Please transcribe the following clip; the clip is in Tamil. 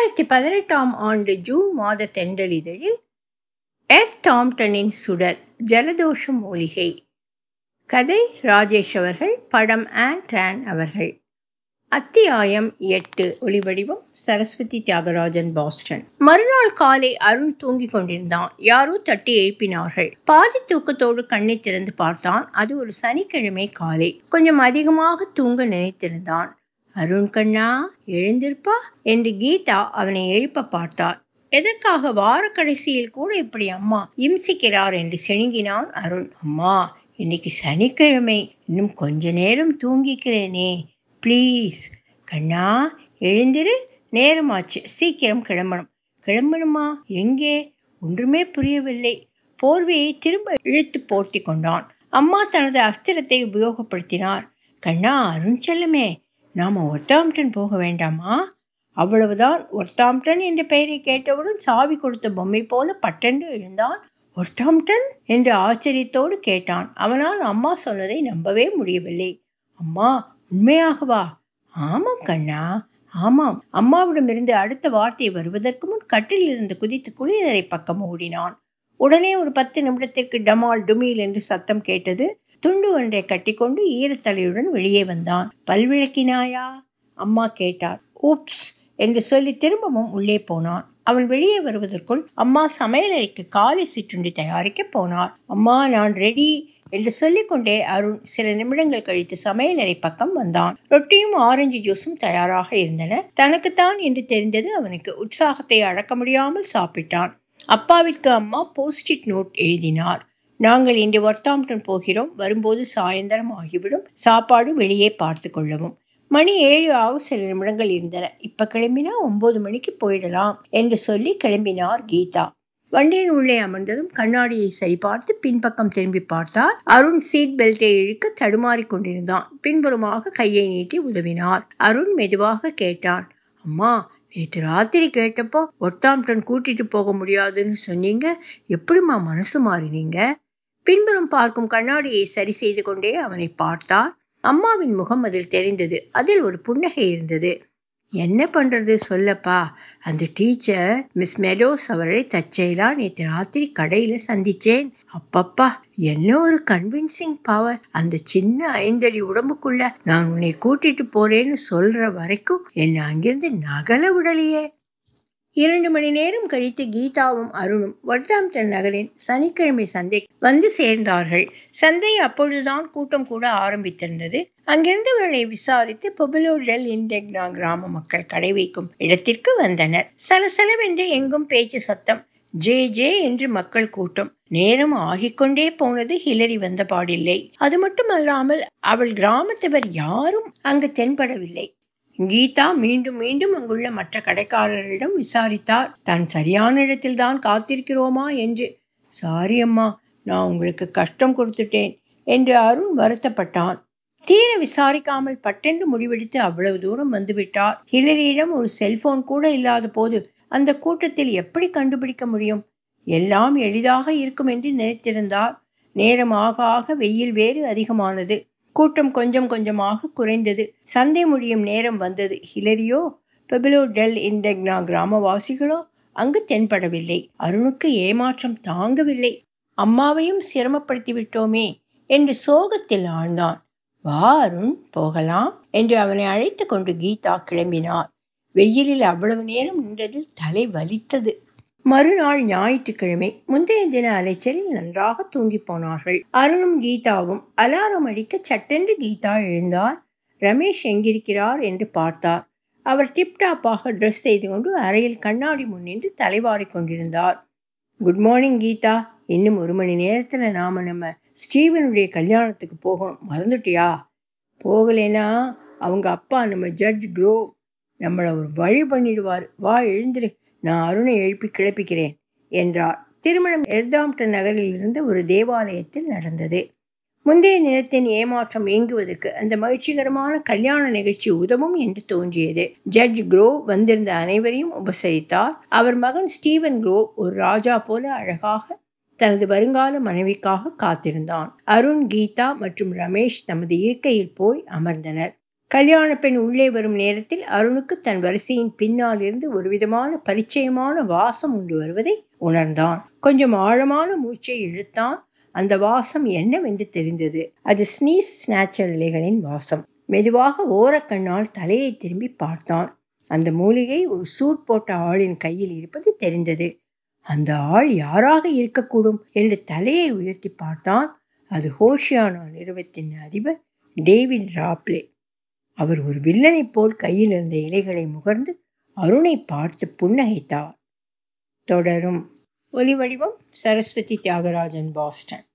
இரண்டாயிரத்தி பதினெட்டாம் ஆண்டு ஜூன் மாத தென்றலிதழில் எஃப் டாம்டனின் சுடர் ஜலதோஷ மூலிகை கதை ராஜேஷ் அவர்கள் படம் ஆன் ட்ரான் அவர்கள் அத்தியாயம் எட்டு ஒளிவடிவம் சரஸ்வதி தியாகராஜன் பாஸ்டன் மறுநாள் காலை அருண் தூங்கிக் கொண்டிருந்தான் யாரோ தட்டி எழுப்பினார்கள் பாதி தூக்கத்தோடு கண்ணை திறந்து பார்த்தான் அது ஒரு சனிக்கிழமை காலை கொஞ்சம் அதிகமாக தூங்க நினைத்திருந்தான் அருண் கண்ணா எழுந்திருப்பா என்று கீதா அவனை எழுப்ப பார்த்தார் எதற்காக வார கடைசியில் கூட இப்படி அம்மா இம்சிக்கிறார் என்று செணுங்கினான் அருண் அம்மா இன்னைக்கு சனிக்கிழமை இன்னும் கொஞ்ச நேரம் தூங்கிக்கிறேனே ப்ளீஸ் கண்ணா எழுந்திரு நேரமாச்சு சீக்கிரம் கிளம்பணும் கிளம்பணுமா எங்கே ஒன்றுமே புரியவில்லை போர்வையை திரும்ப இழுத்து போர்த்தி கொண்டான் அம்மா தனது அஸ்திரத்தை உபயோகப்படுத்தினார் கண்ணா அருண் செல்லமே நாம ஒர்த்தாம்டன் போக வேண்டாமா அவ்வளவுதான் ஒர்த்தாம்டன் என்ற பெயரை கேட்டவுடன் சாவி கொடுத்த பொம்மை போல பட்டென்று எழுந்தான் ஒர்த்தாம்டன் என்று ஆச்சரியத்தோடு கேட்டான் அவனால் அம்மா சொன்னதை நம்பவே முடியவில்லை அம்மா உண்மையாகவா ஆமாம் கண்ணா ஆமாம் அம்மாவிடமிருந்து அடுத்த வார்த்தை வருவதற்கு முன் கட்டில் இருந்து குதித்து குளிரறை பக்கம் ஓடினான் உடனே ஒரு பத்து நிமிடத்திற்கு டமால் டுமீல் என்று சத்தம் கேட்டது துண்டு ஒன்றை கட்டிக்கொண்டு ஈரத்தலையுடன் வெளியே வந்தான் பல்விளக்கினாயா அம்மா கேட்டார் ஊப்ஸ் என்று சொல்லி திரும்பவும் உள்ளே போனான் அவன் வெளியே வருவதற்குள் அம்மா சமையலறைக்கு காலை சிற்றுண்டி தயாரிக்க போனார் அம்மா நான் ரெடி என்று சொல்லிக்கொண்டே அருண் சில நிமிடங்கள் கழித்து சமையலறை பக்கம் வந்தான் ரொட்டியும் ஆரஞ்சு ஜூஸும் தயாராக இருந்தன தனக்குத்தான் என்று தெரிந்தது அவனுக்கு உற்சாகத்தை அடக்க முடியாமல் சாப்பிட்டான் அப்பாவிற்கு அம்மா போஸ்டிட் நோட் எழுதினார் நாங்கள் இன்று ஒர்த்தாம்டன் போகிறோம் வரும்போது சாயந்தரம் ஆகிவிடும் சாப்பாடு வெளியே பார்த்து கொள்ளவும் மணி ஏழு ஆக சில நிமிடங்கள் இருந்தன இப்ப கிளம்பினா ஒன்பது மணிக்கு போயிடலாம் என்று சொல்லி கிளம்பினார் கீதா வண்டியின் உள்ளே அமர்ந்ததும் கண்ணாடியை சரிபார்த்து பின்பக்கம் திரும்பி பார்த்தார் அருண் சீட் பெல்ட்டை இழுக்க தடுமாறி கொண்டிருந்தான் பின்புறமாக கையை நீட்டி உதவினார் அருண் மெதுவாக கேட்டான் அம்மா நேற்று ராத்திரி கேட்டப்போ ஒர்த்தாம்டன் கூட்டிட்டு போக முடியாதுன்னு சொன்னீங்க எப்படிம்மா மனசு மாறினீங்க பின்புறம் பார்க்கும் கண்ணாடியை சரி செய்து கொண்டே அவனை பார்த்தார் அம்மாவின் முகம் அதில் தெரிந்தது அதில் ஒரு புன்னகை இருந்தது என்ன பண்றது சொல்லப்பா அந்த டீச்சர் மிஸ் மெடோஸ் அவரை தற்செயலா நேற்று ராத்திரி கடையில சந்திச்சேன் அப்பப்பா என்ன ஒரு கன்வின்சிங் பவர் அந்த சின்ன ஐந்தடி உடம்புக்குள்ள நான் உன்னை கூட்டிட்டு போறேன்னு சொல்ற வரைக்கும் என்னை அங்கிருந்து நகல விடலையே இரண்டு மணி நேரம் கழித்து கீதாவும் அருணும் ஒர்தாம்டன் நகரின் சனிக்கிழமை சந்தை வந்து சேர்ந்தார்கள் சந்தை அப்பொழுதுதான் கூட்டம் கூட ஆரம்பித்திருந்தது அங்கிருந்தவர்களை விசாரித்து பொபிலோ டெல் இன்டெக்னா கிராம மக்கள் கடை வைக்கும் இடத்திற்கு வந்தனர் சலசலவென்று எங்கும் பேச்சு சத்தம் ஜே ஜே என்று மக்கள் கூட்டம் நேரம் ஆகிக்கொண்டே போனது ஹிலரி வந்த பாடில்லை அது மட்டுமல்லாமல் அவள் கிராமத்தவர் யாரும் அங்கு தென்படவில்லை கீதா மீண்டும் மீண்டும் அங்குள்ள மற்ற கடைக்காரர்களிடம் விசாரித்தார் தான் சரியான இடத்தில் தான் காத்திருக்கிறோமா என்று சாரி அம்மா நான் உங்களுக்கு கஷ்டம் கொடுத்துட்டேன் என்று அருண் வருத்தப்பட்டான் தீர விசாரிக்காமல் பட்டென்று முடிவெடுத்து அவ்வளவு தூரம் வந்துவிட்டார் ஹிலரியிடம் ஒரு செல்போன் கூட இல்லாத போது அந்த கூட்டத்தில் எப்படி கண்டுபிடிக்க முடியும் எல்லாம் எளிதாக இருக்கும் என்று நினைத்திருந்தார் நேரம் ஆக ஆக வெயில் வேறு அதிகமானது கூட்டம் கொஞ்சம் கொஞ்சமாக குறைந்தது சந்தை முடியும் நேரம் வந்தது ஹிலரியோ பெபிலோ டெல் இண்டெக்னா கிராமவாசிகளோ அங்கு தென்படவில்லை அருணுக்கு ஏமாற்றம் தாங்கவில்லை அம்மாவையும் சிரமப்படுத்தி விட்டோமே என்று சோகத்தில் ஆழ்ந்தான் வா அருண் போகலாம் என்று அவனை அழைத்து கொண்டு கீதா கிளம்பினார் வெயிலில் அவ்வளவு நேரம் நின்றதில் தலை வலித்தது மறுநாள் ஞாயிற்றுக்கிழமை முந்தைய தின அலைச்சலில் நன்றாக தூங்கி போனார்கள் அருணும் கீதாவும் அலாரம் அடிக்க சட்டென்று கீதா எழுந்தார் ரமேஷ் எங்கிருக்கிறார் என்று பார்த்தார் அவர் டிப்டாப்பாக ட்ரெஸ் செய்து கொண்டு அறையில் கண்ணாடி முன்னின்று தலைவாரி கொண்டிருந்தார் குட் மார்னிங் கீதா இன்னும் ஒரு மணி நேரத்துல நாம நம்ம ஸ்டீவனுடைய கல்யாணத்துக்கு போகணும் மறந்துட்டியா போகலைன்னா அவங்க அப்பா நம்ம ஜட்ஜ் க்ரோ நம்மளை ஒரு வழி பண்ணிடுவார் வா எழுந்திரு நான் அருணை எழுப்பி கிளப்பிக்கிறேன் என்றார் திருமணம் எர்தாம்டன் நகரில் இருந்து ஒரு தேவாலயத்தில் நடந்தது முந்தைய நிலத்தின் ஏமாற்றம் நீங்குவதற்கு அந்த மகிழ்ச்சிகரமான கல்யாண நிகழ்ச்சி உதவும் என்று தோன்றியது ஜட்ஜ் குரோ வந்திருந்த அனைவரையும் உபசரித்தார் அவர் மகன் ஸ்டீவன் குரோ ஒரு ராஜா போல அழகாக தனது வருங்கால மனைவிக்காக காத்திருந்தான் அருண் கீதா மற்றும் ரமேஷ் தமது இருக்கையில் போய் அமர்ந்தனர் கல்யாண பெண் உள்ளே வரும் நேரத்தில் அருணுக்கு தன் வரிசையின் பின்னால் இருந்து ஒரு விதமான பரிச்சயமான வாசம் உண்டு வருவதை உணர்ந்தான் கொஞ்சம் ஆழமான மூச்சை இழுத்தான் அந்த வாசம் என்னவென்று தெரிந்தது அது ஸ்னீஸ் ஸ்நாச்சர் இலைகளின் வாசம் மெதுவாக ஓரக்கண்ணால் தலையை திரும்பி பார்த்தான் அந்த மூலிகை ஒரு சூட் போட்ட ஆளின் கையில் இருப்பது தெரிந்தது அந்த ஆள் யாராக இருக்கக்கூடும் என்று தலையை உயர்த்தி பார்த்தான் அது ஹோஷியானா நிறுவத்தின் அதிபர் டேவிட் ராப்லே அவர் ஒரு வில்லனைப் போல் கையில் இருந்த இலைகளை முகர்ந்து அருணை பார்த்து புன்னகைத்தார் தொடரும் ஒலி வடிவம் சரஸ்வதி தியாகராஜன் பாஸ்டன்